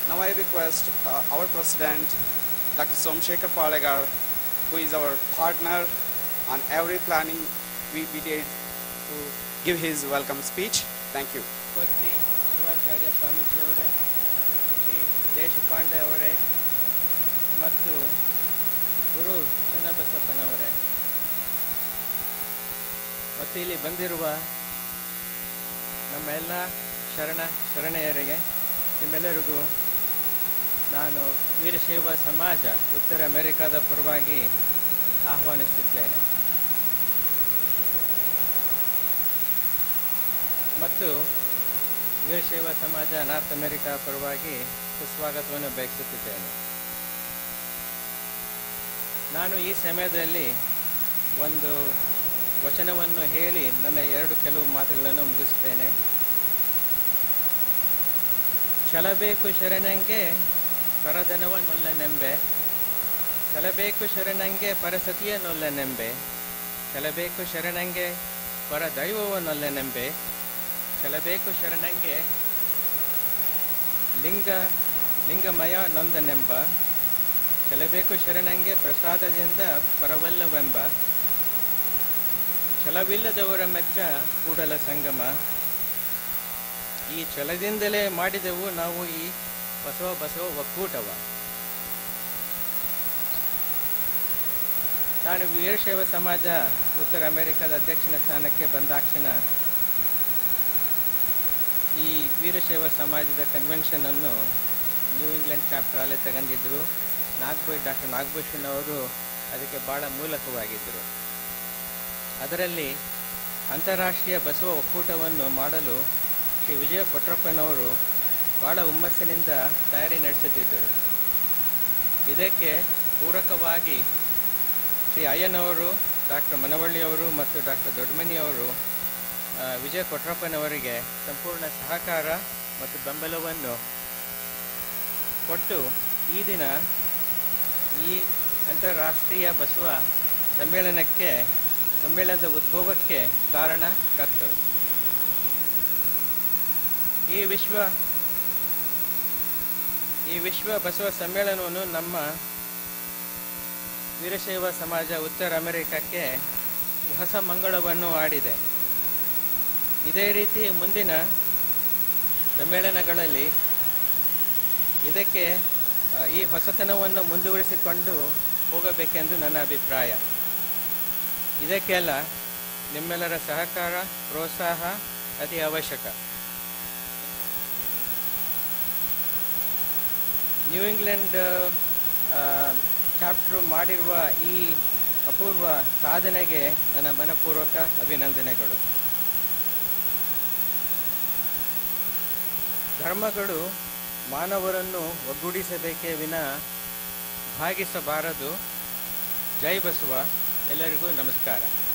Now I request uh, our president, Dr. Somshekhar Palegar, who is our partner on every planning we, we did, to give his welcome speech. Thank you. ಮೂರ್ತಿ ಶಿವಾಚಾರ್ಯ ಸ್ವಾಮೀಜಿಯವರೇ ಶ್ರೀ ದೇಶಪಾಂಡೆ ಅವರೇ ಮತ್ತು ಗುರು ಚನ್ನಬಸಪ್ಪನವರೇ ಮತ್ತು ಇಲ್ಲಿ ಬಂದಿರುವ ನಮ್ಮ ಎಲ್ಲ ಶರಣ ಶರಣೆಯರಿಗೆ ನಿಮ್ಮೆಲ್ಲರಿಗೂ ನಾನು ವೀರಶೈವ ಸಮಾಜ ಉತ್ತರ ಅಮೆರಿಕಾದ ಪರವಾಗಿ ಆಹ್ವಾನಿಸುತ್ತೇನೆ ಮತ್ತು ವೀರಶೈವ ಸಮಾಜ ನಾರ್ತ್ ಅಮೆರಿಕಾ ಪರವಾಗಿ ಸುಸ್ವಾಗತವನ್ನು ಬಯಸುತ್ತಿದ್ದೇನೆ ನಾನು ಈ ಸಮಯದಲ್ಲಿ ಒಂದು ವಚನವನ್ನು ಹೇಳಿ ನನ್ನ ಎರಡು ಕೆಲವು ಮಾತುಗಳನ್ನು ಮುಗಿಸ್ತೇನೆ ಛಲಬೇಕು ಶರಣಂಗೆ ಪರಧನವ ನೊಲ್ಲನೆಂಬೆ ಛಲಬೇಕು ಶರಣಂಗೆ ಪರಸತಿಯ ನೊಲ್ಲನೆಂಬೆ ಛಲಬೇಕು ಶರಣಂಗೆ ಪರ ದೈವವ ನೊಲ್ಲನೆಂಬೆ ಛಲಬೇಕು ಶರಣಂಗೆ ಲಿಂಗ ಲಿಂಗಮಯ ನೊಂದನೆಂಬ ಛಲಬೇಕು ಶರಣಂಗೆ ಪ್ರಸಾದದಿಂದ ಪರವಲ್ಲವೆಂಬ ಛಲವಿಲ್ಲದವರ ಮೆಚ್ಚ ಕೂಡಲ ಸಂಗಮ ಈ ಛಲದಿಂದಲೇ ಮಾಡಿದೆವು ನಾವು ಈ ಬಸವ ಬಸವ ಒಕ್ಕೂಟವ ನಾನು ವೀರಶೈವ ಸಮಾಜ ಉತ್ತರ ಅಮೆರಿಕದ ಅಧ್ಯಕ್ಷನ ಸ್ಥಾನಕ್ಕೆ ಬಂದಾಕ್ಷಣ ಈ ವೀರಶೈವ ಸಮಾಜದ ಕನ್ವೆನ್ಷನ್ ಅನ್ನು ನ್ಯೂ ಇಂಗ್ಲೆಂಡ್ ಚಾಪ್ಟರ್ ಅಲ್ಲೇ ತಗೊಂಡಿದ್ರು ನಾಗಭೂಷ್ ಡಾಕ್ಟರ್ ನಾಗಭೂಷಣ್ ಅವರು ಅದಕ್ಕೆ ಬಹಳ ಮೂಲಕವಾಗಿದ್ದರು ಅದರಲ್ಲಿ ಅಂತಾರಾಷ್ಟ್ರೀಯ ಬಸವ ಒಕ್ಕೂಟವನ್ನು ಮಾಡಲು ಶ್ರೀ ವಿಜಯ ಕೊಟ್ರಪ್ಪನವರು ಬಹಳ ಹುಮ್ಮಸ್ಸಿನಿಂದ ತಯಾರಿ ನಡೆಸುತ್ತಿದ್ದರು ಇದಕ್ಕೆ ಪೂರಕವಾಗಿ ಶ್ರೀ ಅಯ್ಯನವರು ಡಾಕ್ಟರ್ ಮನವಳ್ಳಿಯವರು ಮತ್ತು ಡಾಕ್ಟರ್ ದೊಡ್ಡಮನಿಯವರು ಆ, ವಿಜಯ ಕೊಟ್ರಪ್ಪನವರಿಗೆ ಸಂಪೂರ್ಣ ಸಹಕಾರ ಮತ್ತು ಬೆಂಬಲವನ್ನು ಕೊಟ್ಟು ಈ ದಿನ ಈ ಅಂತಾರಾಷ್ಟ್ರೀಯ ಬಸವ ಸಮ್ಮೇಳನಕ್ಕೆ ಸಮ್ಮೇಳನದ ಉದ್ಭವಕ್ಕೆ ಕಾರಣಕರ್ತರು ಈ ವಿಶ್ವ ಈ ವಿಶ್ವ ಬಸವ ಸಮ್ಮೇಳನವನ್ನು ನಮ್ಮ ವೀರಶೈವ ಸಮಾಜ ಉತ್ತರ ಅಮೆರಿಕಕ್ಕೆ ಹೊಸ ಮಂಗಳವನ್ನು ಆಡಿದೆ ಇದೇ ರೀತಿ ಮುಂದಿನ ಸಮ್ಮೇಳನಗಳಲ್ಲಿ ಇದಕ್ಕೆ ಆ, ಈ ಹೊಸತನವನ್ನು ಮುಂದುವರಿಸಿಕೊಂಡು ಹೋಗಬೇಕೆಂದು ನನ್ನ ಅಭಿಪ್ರಾಯ ಇದಕ್ಕೆಲ್ಲ ನಿಮ್ಮೆಲ್ಲರ ಸಹಕಾರ ಪ್ರೋತ್ಸಾಹ ಅತಿ ಅವಶ್ಯಕ ನ್ಯೂ ಇಂಗ್ಲೆಂಡ್ ಚಾಪ್ಟರ್ ಮಾಡಿರುವ ಈ ಅಪೂರ್ವ ಸಾಧನೆಗೆ ನನ್ನ ಮನಪೂರ್ವಕ ಅಭಿನಂದನೆಗಳು ಧರ್ಮಗಳು ಮಾನವರನ್ನು ಒಗ್ಗೂಡಿಸಬೇಕೇ ವಿನ ಭಾಗಿಸಬಾರದು ಜೈ ಬಸವ ಎಲ್ಲರಿಗೂ ನಮಸ್ಕಾರ